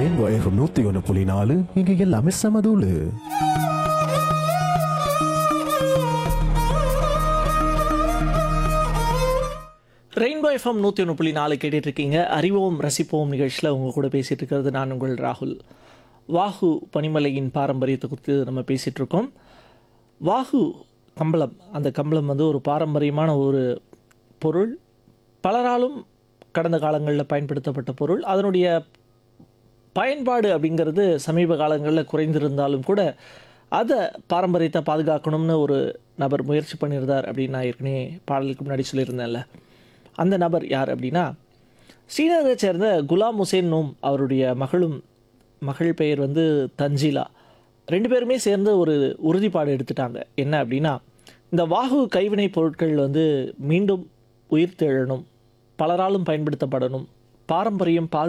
rainbow FM நூத்தி ஒன்று புள்ளி நாலு இங்க எல்லாமே சமதூளு ரெயின்போ எஃப்எம் நூற்றி ஒன்று புள்ளி நாலு கேட்டுட்டு இருக்கீங்க அறிவோம் ரசிப்போம் நிகழ்ச்சியில் உங்கள் கூட பேசிகிட்டு இருக்கிறது நான் உங்கள் ராகுல் வாகு பனிமலையின் பாரம்பரியத்தை குறித்து நம்ம பேசிகிட்டு இருக்கோம் வாகு கம்பளம் அந்த கம்பளம் வந்து ஒரு பாரம்பரியமான ஒரு பொருள் பலராலும் கடந்த காலங்களில் பயன்படுத்தப்பட்ட பொருள் அதனுடைய பயன்பாடு அப்படிங்கிறது சமீப காலங்களில் குறைந்திருந்தாலும் கூட அதை பாரம்பரியத்தை பாதுகாக்கணும்னு ஒரு நபர் முயற்சி பண்ணியிருந்தார் அப்படின்னு நான் ஏற்கனவே பாடலுக்கு முன்னாடி சொல்லியிருந்தேன்ல அந்த நபர் யார் அப்படின்னா ஸ்ரீநகரை சேர்ந்த குலாம் ஹுசேன் நோம் அவருடைய மகளும் மகள் பெயர் வந்து தஞ்சிலா ரெண்டு பேருமே சேர்ந்து ஒரு உறுதிப்பாடு எடுத்துட்டாங்க என்ன அப்படின்னா இந்த வாகு கைவினைப் பொருட்கள் வந்து மீண்டும் உயிர் தெழணும் பலராலும் பயன்படுத்தப்படணும் பாரம்பரியம் பாது